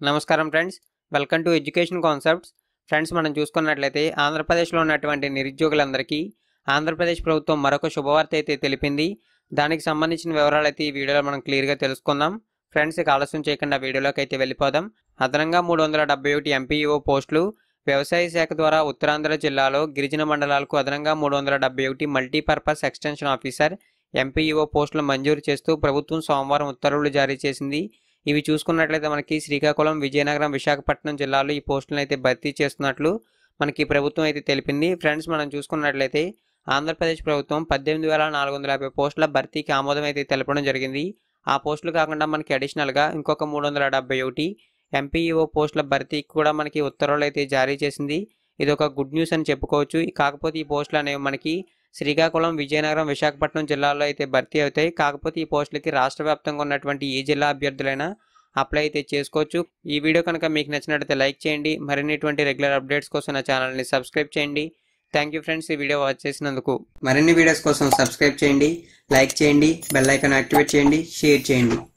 నమస్కారం friends welcome to education concepts friends మనం చూసుకున్నట్లయితే ఆంధ్రప్రదేశ్లో ఉన్నటువంటి నిరుద్యోగులందరికీ ఆంధ్రప్రదేశ్ ప్రభుత్వం మరొక శుభవార్త అయితే తెలిపింది దానికి సంబంధించిన వివరాలు అయితే ఈ వీడియోలో మనం క్లియర్గా తెలుసుకుందాం ఫ్రెండ్స్ ఇక ఆలస్యం చేయకుండా వీడియోలోకి అయితే వెళ్ళిపోదాం అదనంగా మూడు వందల డెబ్బై ఒకటి ఎంపీఈఓ పోస్టులు వ్యవసాయ శాఖ ద్వారా ఉత్తరాంధ్ర జిల్లాలో గిరిజన మండలాలకు అదనంగా మూడు వందల డెబ్బై ఒకటి మల్టీపర్పస్ ఎక్స్టెన్షన్ ఆఫీసర్ ఎంపీఈఓ పోస్టులు మంజూరు చేస్తూ ప్రభుత్వం సోమవారం ఉత్తర్వులు జారీ చేసింది ఇవి చూసుకున్నట్లయితే మనకి శ్రీకాకుళం విజయనగరం విశాఖపట్నం జిల్లాలో ఈ పోస్టులను అయితే భర్తీ చేస్తున్నట్లు మనకి ప్రభుత్వం అయితే తెలిపింది ఫ్రెండ్స్ మనం చూసుకున్నట్లయితే ఆంధ్రప్రదేశ్ ప్రభుత్వం పద్దెనిమిది వేల నాలుగు వందల యాభై పోస్టుల భర్తీకి ఆమోదం అయితే తెలపడం జరిగింది ఆ పోస్టులు కాకుండా మనకి అడిషనల్గా ఇంకొక మూడు వందల డెబ్బై ఒకటి ఎంపీఈఓ పోస్టుల భర్తీకి కూడా మనకి ఉత్తర్వులు అయితే జారీ చేసింది ఇది ఒక గుడ్ న్యూస్ అని చెప్పుకోవచ్చు కాకపోతే ఈ పోస్టులు అనేవి మనకి శ్రీకాకుళం విజయనగరం విశాఖపట్నం జిల్లాల్లో అయితే భర్తీ అవుతాయి కాకపోతే ఈ పోస్టులకి రాష్ట్ర వ్యాప్తంగా ఉన్నటువంటి ఏ జిల్లా అభ్యర్థులైనా అప్లై అయితే చేసుకోవచ్చు ఈ వీడియో కనుక మీకు నచ్చినట్లయితే లైక్ చేయండి మరిన్ని ఇటువంటి రెగ్యులర్ అప్డేట్స్ కోసం నా ఛానల్ని సబ్స్క్రైబ్ చేయండి థ్యాంక్ యూ ఫ్రెండ్స్ ఈ వీడియో వాచ్ చేసినందుకు మరిన్ని వీడియోస్ కోసం సబ్స్క్రైబ్ చేయండి లైక్ చేయండి బెల్ ఐకాన్ యాక్టివేట్ చేయండి షేర్ చేయండి